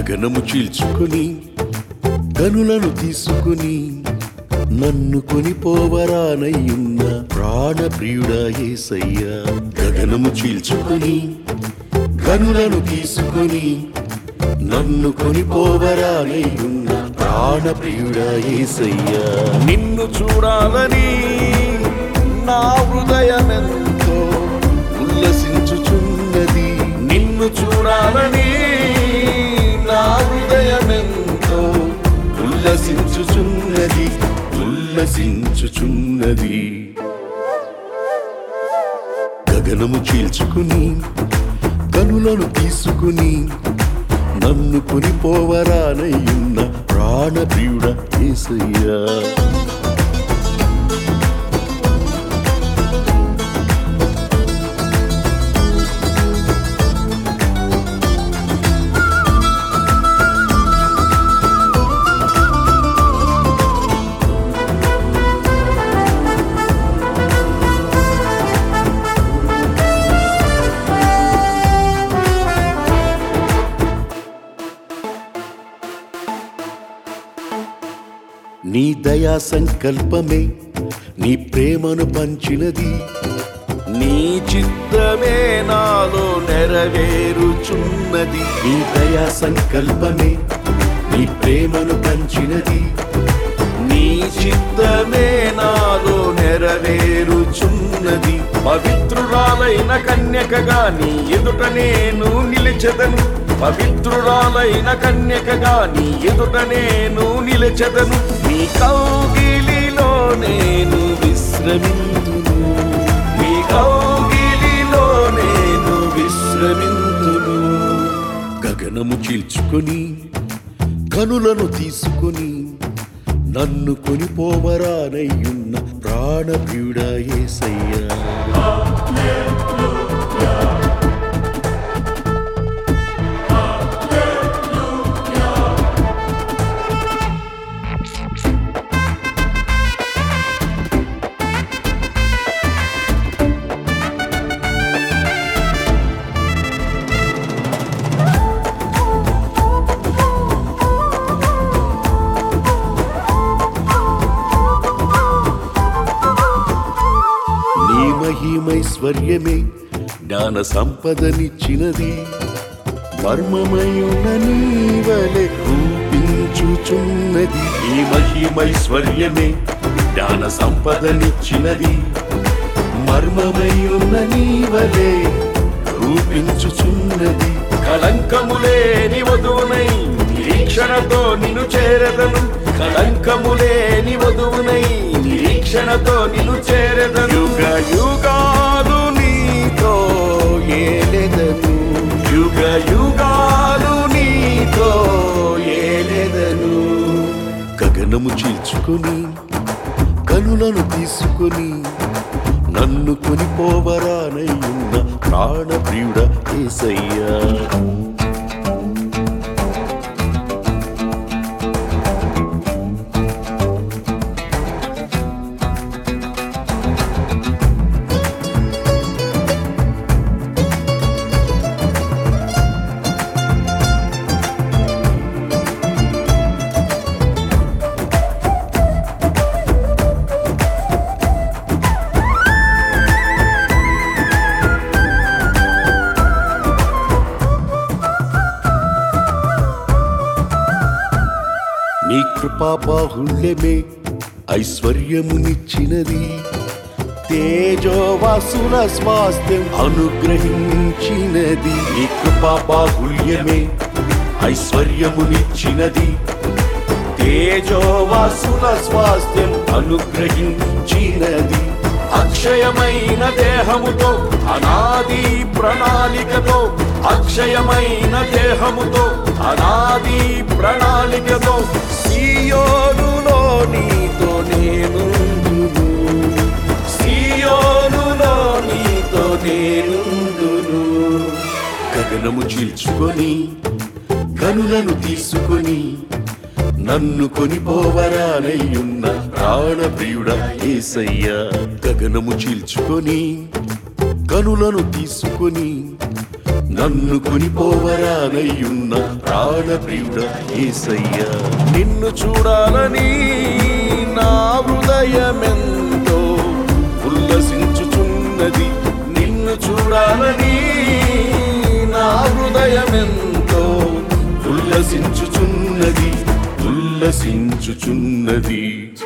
గగనము చీల్చుకొని గనులను తీసుకుని నన్ను కొనిపోవరానయ్యున్న ప్రాణ ప్రియుడా ఏసయ్యా గగనము చీల్చుకొని గనులను తీసుకొని నన్ను కొనిపోవరానయ్యున్న ప్రాణ ప్రియుడా ఏసయ్యా నిన్ను చూడాలని నా హృదయమెంతో ఉల్లసించుచున్నది నిన్ను చూడాలని నా హృదయమెంతో ఉల్లసించుచున్నది ఉల్లసించుచున్నది గగనము చీల్చుకుని కనులను తీసుకుని నన్ను కొనిపోవరానయ్యున్న ప్రాణప్రియుడ ఏసయ్యా నీ దయా సంకల్పమే నీ ప్రేమను పంచినది నీ చిత్తమే నాలో నెరవేరుచున్నది నీ దయా సంకల్పమే నీ ప్రేమను పంచినది నీ చిత్తమే నాలో నెరవేరుచున్నది పవిత్రురాలైన కన్యకగా నీ ఎదుట నేను నిలిచెదను పవిత్రురాలైన కన్యకగా నీ ఎదుట నేను నిలిచెదను నీ కౌగిలిలో నేను విశ్రమింతును నీ కౌగిలిలో నేను విశ్రమింతును గగనము చీల్చుకొని కనులను తీసుకొని నన్ను కొనిపోవరానయ్యున్న ప్రాణప్రియుడా ఏసయ్యా నీ మహిమైశ్వర్యమే జ్ఞాన సంపదనిచ్చినది మర్మమయున నీవలె రూపించుచున్నది నీ మహిమైశ్వర్యమే జ్ఞాన సంపదనిచ్చినది మర్మమయున నీవలే రూపించుచున్నది కళంకములేని వధువునై నిరీక్షణతో నిన్ను చేరదను కళంకములేని వధువునై నిరీక్షణతో నిన్ను చేరదను యుగ యుగాలు నీతో ఏలెదను యుగ యుగాలు నీతో ఏలెదను గగనము చీల్చుకొని కనులను తీసుకొని నన్ను కొనిపోవరానయ్యున్న ప్రాణప్రియుడ ఏసయ్యా నీ కృపా బాహుళ్యమే ఐశ్వర్యమునిచ్చినది తేజోవాసుల స్వాస్థ్యం అనుగ్రహించినది నీ కృపా బాహుళ్యమే ఐశ్వర్యమునిచ్చినది తేజోవాసుల స్వాస్థ్యం అనుగ్రహించినది అక్షయమైన దేహముతో అనాది ప్రణాళికతో అక్షయమైన దేహముతో అనాది ప్రణాళికతో సియోనులో నీతో నేను సియోనులో నీతో నేనుందును గగనము చీల్చుకొని కనులను తీసుకొని నన్ను కొనిపోవరానయ్యున్న ప్రాణప్రియుడ ఏసయ్యా గగనము చీల్చుకొని కనులను తీసుకొని నన్ను కొనిపోవరానయ్యున్న ప్రాణప్రియుడ ఏసయ్యా నిన్ను చూడాలని నా హృదయమెంతో ఉల్లసించుచున్నది నిన్ను చూడాలని నా హృదయమెంతో ఉల్లసించుచున్నది ఉల్లసించుచున్నది